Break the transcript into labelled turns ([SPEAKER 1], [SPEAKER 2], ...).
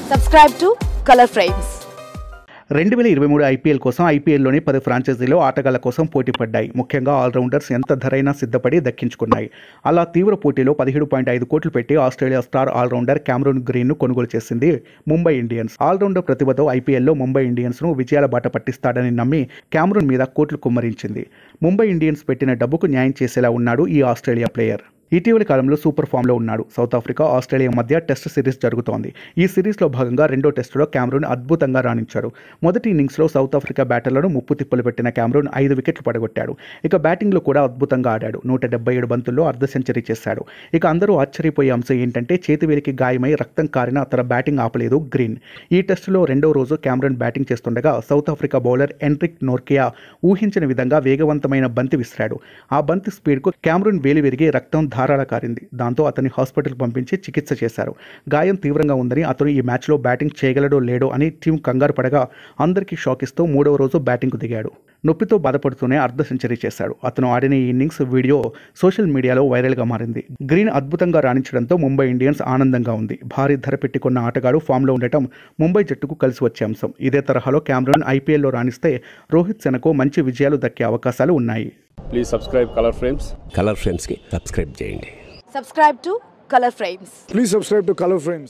[SPEAKER 1] Subscribe to Color Frames.
[SPEAKER 2] రెండు వేల ఇరవై మూడు ఐపీఎల్ కోసం ఐపీఎల్లోని పది ఫ్రాంచైజీలు ఆటగాళ్ల కోసం పోటీ పడ్డాయి ముఖ్యంగా ఆల్రౌండర్స్ ఎంత ధరైనా సిద్ధపడి దక్కించుకున్నాయి అలా తీవ్ర పోటీలో పదిహేడు పాయింట్ ఐదు కోట్లు పెట్టి ఆస్ట్రేలియా స్టార్ ఆల్రౌండర్ క్యామరూన్ గ్రీన్ను కొనుగోలు చేసింది ముంబై ఇండియన్స్ ఆల్రౌండర్ ప్రతిభతో ఐపీఎల్లో ముంబై ఇండియన్స్ను విజయాల బాట పట్టిస్తాడని నమ్మి క్యామరూన్ మీద కోట్లు కుమ్మరించింది ముంబై ఇండియన్స్ పెట్టిన డబ్బుకు న్యాయం చేసేలా ఉన్నాడు ఈ ఆస్ట్రేలియా ప్లేయర్ ఇటీవలి కాలంలో సూపర్ ఫామ్లో ఉన్నాడు సౌత్ ఆఫ్రికా ఆస్ట్రేలియా మధ్య టెస్ట్ సిరీస్ జరుగుతోంది ఈ సిరీస్లో భాగంగా రెండో టెస్టులో క్యామరూన్ అద్భుతంగా రాణించాడు మొదటి ఇన్నింగ్స్లో సౌత్ ఆఫ్రికా బ్యాటర్లను ముప్పు తిప్పలు పెట్టిన క్యామరూన్ ఐదు వికెట్లు పడగొట్టాడు ఇక బ్యాటింగ్లో కూడా అద్భుతంగా ఆడాడు నూట డెబ్బై ఏడు బంతుల్లో అర్ధ సెంచరీ చేశాడు ఇక అందరూ ఆశ్చర్యపోయే అంశం ఏంటంటే చేతివేలికి గాయమై రక్తం కారిన తన బ్యాటింగ్ ఆపలేదు గ్రీన్ ఈ టెస్టులో రెండో రోజు క్యామరూన్ బ్యాటింగ్ చేస్తుండగా South Africa bowler Anrich Nortje ఊహించిన విధంగా వేగవంతమైన బంతి విసిరాడు ఆ బంతి స్పీడ్కు క్యామరూన్ వేలి విరిగి రక్తం ధారాళ కారింది దాంతో అతన్ని హాస్పిటల్కి పంపించి చికిత్స చేశారు గాయం తీవ్రంగా ఉందని అతను ఈ మ్యాచ్లో బ్యాటింగ్ చేయగలడో లేడో అని టీం కంగారు పడగా అందరికీ షాక్ ఇస్తూ మూడవ రోజు బ్యాటింగ్కు దిగాడు నొప్పితో బాధపడుతూనే అర్ధ సెంచరీ చేశాడు అతను ఆడిన ఈ ఇన్నింగ్స్ వీడియో సోషల్ మీడియాలో వైరల్గా మారింది గ్రీన్ అద్భుతంగా రాణించడంతో ముంబై ఇండియన్స్ ఆనందంగా ఉంది భారీ ధర పెట్టుకున్న ఆటగాడు ఫామ్లో ఉండటం ముంబై జట్టుకు కలిసి వచ్చే అంశం ఇదే తరహాలో క్యామరూన్ ఐపీఎల్లో రాణిస్తే రోహిత్ సెనకు మంచి విజయాలు దక్కే అవకాశాలు ఉన్నాయి
[SPEAKER 3] please subscribe colour frames
[SPEAKER 4] colour ఫ్రేమ్స్కి సబ్స్క్రైబ్ చేయండి
[SPEAKER 1] Subscribe to Color Frames.
[SPEAKER 5] Please subscribe to Color Frames.